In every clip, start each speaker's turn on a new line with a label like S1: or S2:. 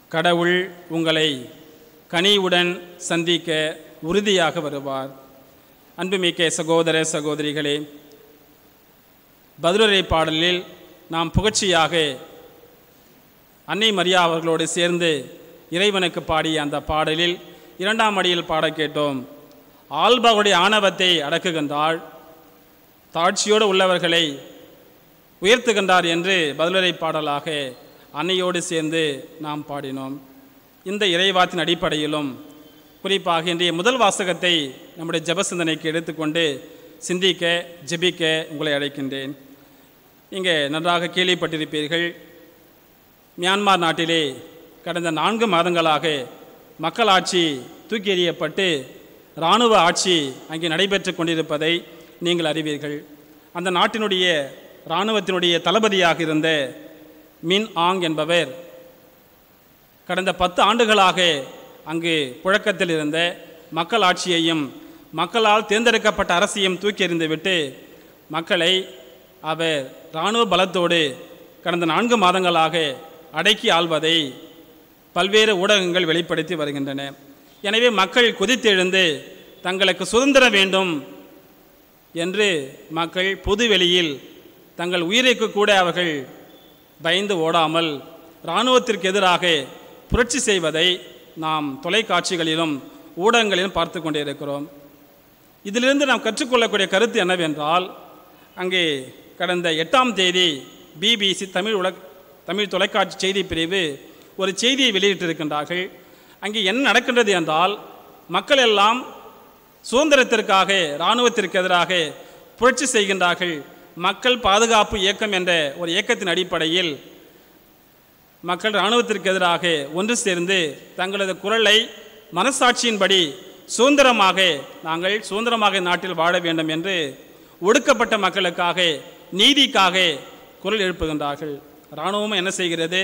S1: கடவுள் உங்களை கனிவுடன் சந்திக்க உறுதியாக வருவார் அன்புமிக்க சகோதர சகோதரிகளே பதிலுரை பாடலில் நாம் புகழ்ச்சியாக அன்னை மரியா அவர்களோடு சேர்ந்து இறைவனுக்கு பாடிய அந்த பாடலில் இரண்டாம் அடியில் பாட கேட்டோம் ஆல்பாவுடைய ஆணவத்தை அடக்குகின்றாள் தாட்சியோடு உள்ளவர்களை உயர்த்துகின்றார் என்று பதிலுரை பாடலாக அன்னையோடு சேர்ந்து நாம் பாடினோம் இந்த இறைவாத்தின் அடிப்படையிலும் குறிப்பாக இன்றைய முதல் வாசகத்தை நம்முடைய ஜெப சிந்தனைக்கு எடுத்துக்கொண்டு சிந்திக்க ஜெபிக்க உங்களை அழைக்கின்றேன் இங்கே நன்றாக கேள்விப்பட்டிருப்பீர்கள் மியான்மார் நாட்டிலே கடந்த நான்கு மாதங்களாக மக்களாட்சி தூக்கி எறியப்பட்டு இராணுவ ஆட்சி அங்கே நடைபெற்று கொண்டிருப்பதை நீங்கள் அறிவீர்கள் அந்த நாட்டினுடைய இராணுவத்தினுடைய தளபதியாக இருந்த மின் ஆங் என்பவர் கடந்த பத்து ஆண்டுகளாக அங்கு புழக்கத்தில் இருந்த மக்கள் ஆட்சியையும் மக்களால் தேர்ந்தெடுக்கப்பட்ட அரசையும் தூக்கி எறிந்துவிட்டு மக்களை அவர் இராணுவ பலத்தோடு கடந்த நான்கு மாதங்களாக அடக்கி ஆள்வதை பல்வேறு ஊடகங்கள் வெளிப்படுத்தி வருகின்றன எனவே மக்கள் கொதித்தெழுந்து தங்களுக்கு சுதந்திரம் வேண்டும் என்று மக்கள் பொதுவெளியில் தங்கள் உயிருக்கு கூட அவர்கள் பயந்து ஓடாமல் இராணுவத்திற்கு எதிராக புரட்சி செய்வதை நாம் தொலைக்காட்சிகளிலும் ஊடகங்களிலும் பார்த்து கொண்டிருக்கிறோம் இதிலிருந்து நாம் கற்றுக்கொள்ளக்கூடிய கருத்து என்னவென்றால் அங்கே கடந்த எட்டாம் தேதி பிபிசி தமிழ் உலக தமிழ் தொலைக்காட்சி செய்தி பிரிவு ஒரு செய்தியை வெளியிட்டிருக்கின்றார்கள் அங்கே என்ன நடக்கின்றது என்றால் மக்கள் எல்லாம் சுதந்திரத்திற்காக இராணுவத்திற்கு எதிராக புரட்சி செய்கின்றார்கள் மக்கள் பாதுகாப்பு இயக்கம் என்ற ஒரு இயக்கத்தின் அடிப்படையில் மக்கள் இராணுவத்திற்கு எதிராக ஒன்று சேர்ந்து தங்களது குரலை மனசாட்சியின்படி சுதந்திரமாக நாங்கள் சுதந்திரமாக நாட்டில் வாழ வேண்டும் என்று ஒடுக்கப்பட்ட மக்களுக்காக நீதிக்காக குரல் எழுப்புகின்றார்கள் இராணுவமும் என்ன செய்கிறது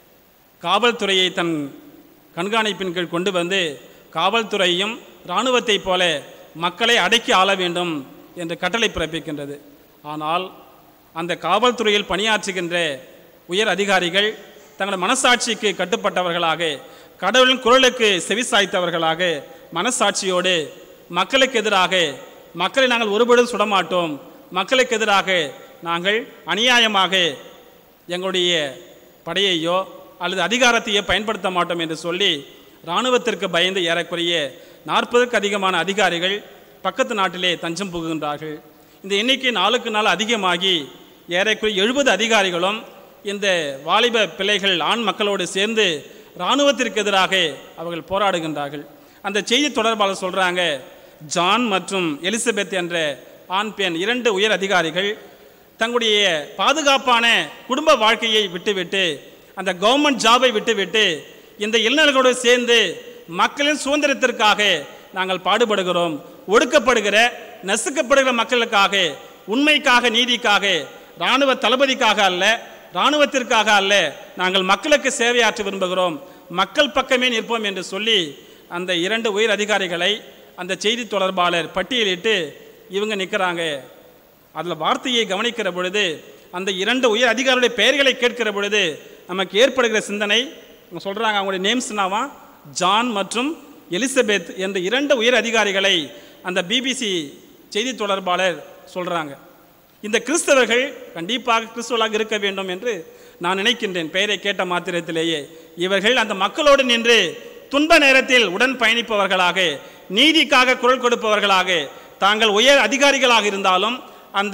S1: காவல்துறையை தன் கண்காணிப்பின் கீழ் கொண்டு வந்து காவல்துறையும் இராணுவத்தைப் போல மக்களை அடக்கி ஆள வேண்டும் என்று கட்டளை பிறப்பிக்கின்றது ஆனால் அந்த காவல்துறையில் பணியாற்றுகின்ற உயர் அதிகாரிகள் தங்கள் மனசாட்சிக்கு கட்டுப்பட்டவர்களாக கடவுளின் குரலுக்கு செவிசாய்த்தவர்களாக மனசாட்சியோடு மக்களுக்கு எதிராக மக்களை நாங்கள் ஒருபொழுதும் சுடமாட்டோம் மக்களுக்கு எதிராக நாங்கள் அநியாயமாக எங்களுடைய படையையோ அல்லது அதிகாரத்தையோ பயன்படுத்த மாட்டோம் என்று சொல்லி இராணுவத்திற்கு பயந்து ஏறக்குறைய நாற்பதுக்கு அதிகமான அதிகாரிகள் பக்கத்து நாட்டிலே தஞ்சம் புகுகின்றார்கள் இந்த எண்ணிக்கை நாளுக்கு நாள் அதிகமாகி ஏறக்குறைய எழுபது அதிகாரிகளும் இந்த வாலிப பிள்ளைகள் ஆண் மக்களோடு சேர்ந்து இராணுவத்திற்கு எதிராக அவர்கள் போராடுகின்றார்கள் அந்த செய்தி தொடர்பாளர் சொல்கிறாங்க ஜான் மற்றும் எலிசபெத் என்ற ஆண் பெண் இரண்டு உயர் அதிகாரிகள் தங்களுடைய பாதுகாப்பான குடும்ப வாழ்க்கையை விட்டுவிட்டு அந்த கவர்மெண்ட் ஜாபை விட்டுவிட்டு இந்த இளைஞர்களோடு சேர்ந்து மக்களின் சுதந்திரத்திற்காக நாங்கள் பாடுபடுகிறோம் ஒடுக்கப்படுகிற நசுக்கப்படுகிற மக்களுக்காக உண்மைக்காக நீதிக்காக இராணுவ தளபதிக்காக அல்ல இராணுவத்திற்காக அல்ல நாங்கள் மக்களுக்கு சேவையாற்ற விரும்புகிறோம் மக்கள் பக்கமே நிற்போம் என்று சொல்லி அந்த இரண்டு உயர் அதிகாரிகளை அந்த செய்தி தொடர்பாளர் பட்டியலிட்டு இவங்க நிற்கிறாங்க அதில் வார்த்தையை கவனிக்கிற பொழுது அந்த இரண்டு உயர் அதிகாரிகளுடைய பெயர்களை கேட்கிற பொழுது நமக்கு ஏற்படுகிற சிந்தனை அவங்க சொல்கிறாங்க அவங்களுடைய நேம்ஸ்னாவா ஜான் மற்றும் எலிசபெத் என்ற இரண்டு உயர் அதிகாரிகளை அந்த பிபிசி செய்தி தொடர்பாளர் சொல்கிறாங்க இந்த கிறிஸ்தவர்கள் கண்டிப்பாக கிறிஸ்தவர்களாக இருக்க வேண்டும் என்று நான் நினைக்கின்றேன் பெயரை கேட்ட மாத்திரத்திலேயே இவர்கள் அந்த மக்களோடு நின்று துன்ப நேரத்தில் உடன் பயணிப்பவர்களாக நீதிக்காக குரல் கொடுப்பவர்களாக தாங்கள் உயர் அதிகாரிகளாக இருந்தாலும் அந்த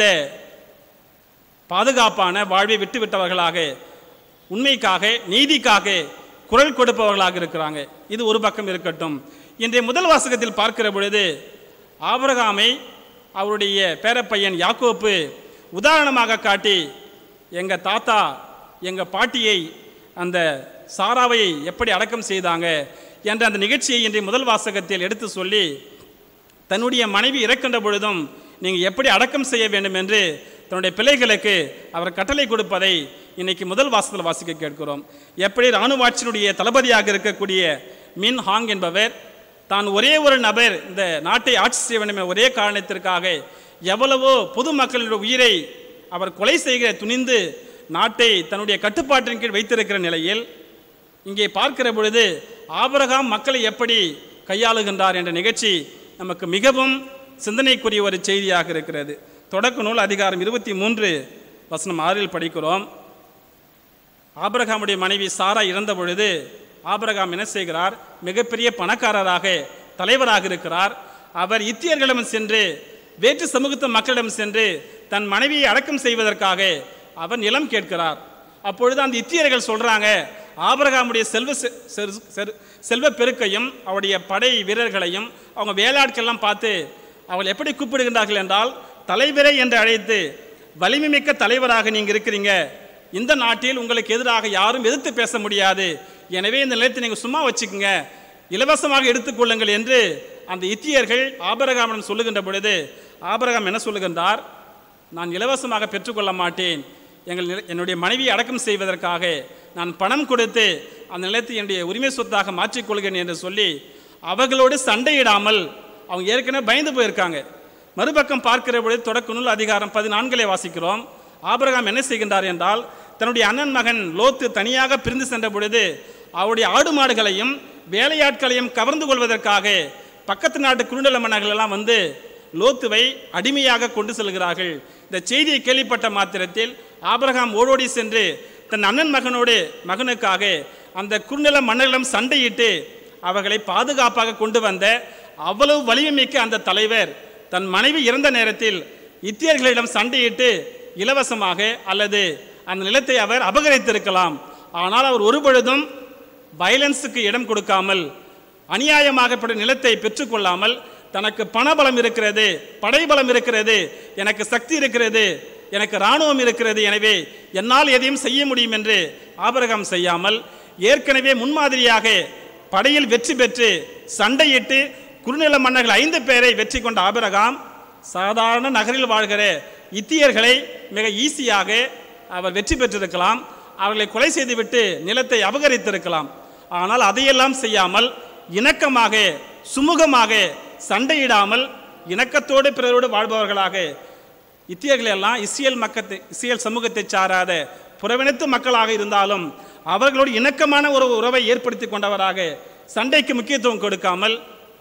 S1: பாதுகாப்பான வாழ்வை விட்டுவிட்டவர்களாக உண்மைக்காக நீதிக்காக குரல் கொடுப்பவர்களாக இருக்கிறாங்க இது ஒரு பக்கம் இருக்கட்டும் இன்றைய முதல் வாசகத்தில் பார்க்கிற பொழுது ஆபிரகாமை அவருடைய பேரப்பையன் யாக்கோப்பு உதாரணமாக காட்டி எங்கள் தாத்தா எங்கள் பாட்டியை அந்த சாராவை எப்படி அடக்கம் செய்தாங்க என்ற அந்த நிகழ்ச்சியை இன்றைய முதல் வாசகத்தில் எடுத்து சொல்லி தன்னுடைய மனைவி இறக்கின்ற பொழுதும் நீங்கள் எப்படி அடக்கம் செய்ய வேண்டும் என்று தன்னுடைய பிள்ளைகளுக்கு அவர் கட்டளை கொடுப்பதை இன்னைக்கு முதல் வாசத்தில் வாசிக்க கேட்கிறோம் எப்படி இராணுவ ஆட்சியினுடைய தளபதியாக இருக்கக்கூடிய மின் ஹாங் என்பவர் தான் ஒரே ஒரு நபர் இந்த நாட்டை ஆட்சி செய்ய வேண்டும் என்ற ஒரே காரணத்திற்காக எவ்வளவோ பொதுமக்களுடைய உயிரை அவர் கொலை செய்கிற துணிந்து நாட்டை தன்னுடைய கட்டுப்பாட்டின் கீழ் வைத்திருக்கிற நிலையில் இங்கே பார்க்கிற பொழுது ஆபிரகாம் மக்களை எப்படி கையாளுகின்றார் என்ற நிகழ்ச்சி நமக்கு மிகவும் சிந்தனைக்குரிய ஒரு செய்தியாக இருக்கிறது தொடக்க நூல் அதிகாரம் இருபத்தி மூன்று வசனம் ஆறில் படிக்கிறோம் ஆபிரகாமுடைய மனைவி சாரா இறந்த பொழுது ஆபிரகாம் என்ன செய்கிறார் மிகப்பெரிய பணக்காரராக தலைவராக இருக்கிறார் அவர் இத்தியர்களிடம் சென்று வேற்று சமூகத்து மக்களிடம் சென்று தன் மனைவியை அடக்கம் செய்வதற்காக அவர் நிலம் கேட்கிறார் அப்பொழுது அந்த இத்தியர்கள் சொல்றாங்க ஆபிரகாமுடைய செல்வ செ- செரு- செரு- செல்வ பெருக்கையும் அவருடைய படை வீரர்களையும் அவங்க வேளாட்கள்லாம் பார்த்து அவர்கள் எப்படி கூப்பிடுகின்றார்கள் என்றால் தலைவரே என்று அழைத்து வலிமை மிக்க தலைவராக நீங்க இருக்கிறீங்க இந்த நாட்டில் உங்களுக்கு எதிராக யாரும் எதிர்த்து பேச முடியாது எனவே இந்த நிலத்தை நீங்கள் சும்மா வச்சுக்கோங்க இலவசமாக எடுத்துக்கொள்ளுங்கள் என்று அந்த இத்தியர்கள் ஆபரகாமிடம் சொல்லுகின்ற பொழுது ஆபரகாம் என்ன சொல்லுகின்றார் நான் இலவசமாக பெற்றுக்கொள்ள மாட்டேன் எங்கள் நில- என்னுடைய மனைவியை அடக்கம் செய்வதற்காக நான் பணம் கொடுத்து அந்த நிலத்தை என்னுடைய உரிமை சொத்தாக மாற்றிக்கொள்கிறேன் என்று சொல்லி அவர்களோடு சண்டையிடாமல் அவங்க ஏற்கனவே பயந்து போயிருக்காங்க மறுபக்கம் பார்க்கிற பொழுது தொடக்க நூல் அதிகாரம் பதினான்கிலே வாசிக்கிறோம் ஆபிரகாம் என்ன செய்கின்றார் என்றால் தன்னுடைய அண்ணன் மகன் லோத்து தனியாக பிரிந்து சென்ற பொழுது அவருடைய ஆடு மாடுகளையும் வேலையாட்களையும் கவர்ந்து கொள்வதற்காக பக்கத்து நாட்டு குருண்டல மன்னர்கள் எல்லாம் வந்து லோத்துவை அடிமையாக கொண்டு செல்கிறார்கள் இந்த செய்தியை கேள்விப்பட்ட மாத்திரத்தில் ஆபிரகாம் ஓடோடி சென்று தன் அண்ணன் மகனோடு மகனுக்காக அந்த குறுநில மன்னர்களிடம் சண்டையிட்டு அவர்களை பாதுகாப்பாக கொண்டு வந்த அவ்வளவு வலிமை மிக்க அந்த தலைவர் தன் மனைவி இறந்த நேரத்தில் இத்தியர்களிடம் சண்டையிட்டு இலவசமாக அல்லது அந்த நிலத்தை அவர் அபகரித்திருக்கலாம் ஆனால் அவர் ஒருபொழுதும் வயலன்ஸுக்கு இடம் கொடுக்காமல் அநியாயமாகப்பட்ட நிலத்தை பெற்றுக்கொள்ளாமல் தனக்கு பணபலம் இருக்கிறது படைபலம் இருக்கிறது எனக்கு சக்தி இருக்கிறது எனக்கு இராணுவம் இருக்கிறது எனவே என்னால் எதையும் செய்ய முடியும் என்று ஆபரகம் செய்யாமல் ஏற்கனவே முன்மாதிரியாக படையில் வெற்றி பெற்று சண்டையிட்டு குறுநில மன்னர்கள் ஐந்து பேரை வெற்றி கொண்ட ஆபிரகாம் சாதாரண நகரில் வாழ்கிற இத்தியர்களை மிக ஈஸியாக அவர் வெற்றி பெற்றிருக்கலாம் அவர்களை கொலை செய்துவிட்டு நிலத்தை அபகரித்திருக்கலாம் ஆனால் அதையெல்லாம் செய்யாமல் இணக்கமாக சுமூகமாக சண்டையிடாமல் இணக்கத்தோடு பிறரோடு வாழ்பவர்களாக இத்தியர்கள் எல்லாம் இஸ்ரேல் மக்கத்தை இஸ்ரேல் சமூகத்தை சாராத புறவினத்து மக்களாக இருந்தாலும் அவர்களோடு இணக்கமான ஒரு உறவை ஏற்படுத்தி கொண்டவராக சண்டைக்கு முக்கியத்துவம் கொடுக்காமல்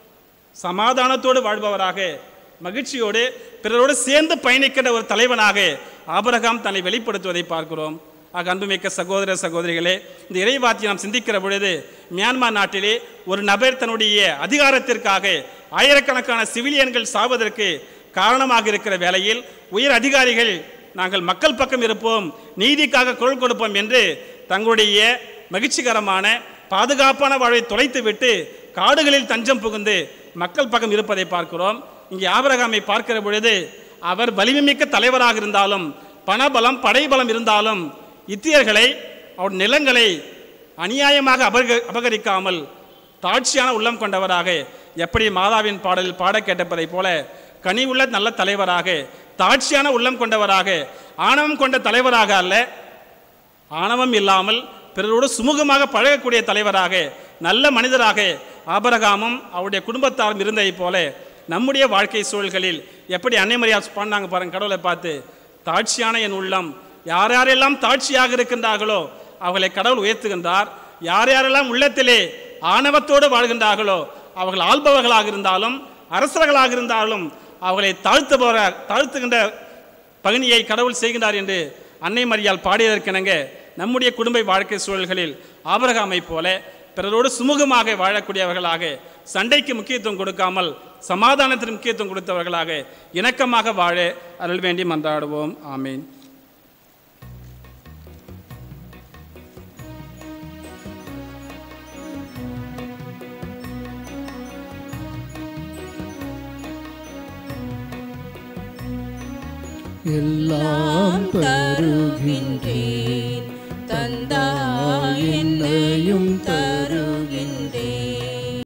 S1: சமாதானத்தோடு வாழ்பவராக மகிழ்ச்சியோடு பிறரோடு சேர்ந்து பயணிக்கின்ற ஒரு தலைவனாக ஆபிரகாம் தன்னை வெளிப்படுத்துவதை பார்க்கிறோம் ஆக அன்புமிக்க சகோதர சகோதரிகளே இந்த இறைவாத்தி நாம் சிந்திக்கிற பொழுது மியான்மர் நாட்டிலே ஒரு நபர் தன்னுடைய அதிகாரத்திற்காக ஆயிரக்கணக்கான சிவிலியன்கள் சாவதற்கு காரணமாக இருக்கிற வேளையில் உயர் அதிகாரிகள் நாங்கள் மக்கள் பக்கம் இருப்போம் நீதிக்காக குரல் கொடுப்போம் என்று தங்களுடைய மகிழ்ச்சிகரமான பாதுகாப்பான வாழ்வை தொலைத்துவிட்டு காடுகளில் தஞ்சம் புகுந்து மக்கள் பக்கம் இருப்பதை பார்க்கிறோம் இங்கே ஆபரகாமை பார்க்கிற பொழுது அவர் வலிமைமிக்க தலைவராக இருந்தாலும் பணபலம் படைபலம் இருந்தாலும் இத்தியர்களை அவர் நிலங்களை அநியாயமாக அபக அபகரிக்காமல் தாட்சியான உள்ளம் கொண்டவராக எப்படி மாதாவின் பாடலில் பாட கேட்டப்பதைப் போல கனிவுள்ள நல்ல தலைவராக தாட்சியான உள்ளம் கொண்டவராக ஆணவம் கொண்ட தலைவராக அல்ல ஆணவம் இல்லாமல் பிறரோடு சுமூகமாக பழகக்கூடிய தலைவராக நல்ல மனிதராக ஆபரகாமும் அவருடைய குடும்பத்தாரும் இருந்ததைப் போல நம்முடைய வாழ்க்கை சூழல்களில் எப்படி அன்னைமரியா பாடினாங்க பாருங்க கடவுளை பார்த்து தாட்சியான என் உள்ளம் யார் யாரெல்லாம் தாட்சியாக இருக்கின்றார்களோ அவர்களை கடவுள் உயர்த்துகின்றார் யார் யாரெல்லாம் உள்ளத்திலே ஆணவத்தோடு வாழ்கின்றார்களோ அவர்கள் ஆள்பவர்களாக இருந்தாலும் அரசர்களாக இருந்தாலும் அவர்களை தாழ்த்துபவர தாழ்த்துகின்ற பகினியை கடவுள் செய்கின்றார் என்று அன்னை மரியால் பாடியதற்கெனங்க நம்முடைய குடும்ப வாழ்க்கை சூழல்களில் ஆபரகாமை போல பிறரோடு சுமூகமாக வாழக்கூடியவர்களாக சண்டைக்கு முக்கியத்துவம் கொடுக்காமல் சமாதானத்திற்கு முக்கியத்துவம் கொடுத்தவர்களாக இணக்கமாக வாழ அருள் வேண்டி மன்றாடுவோம் ஆமீன்
S2: எல்லாம் தருகின்றேன்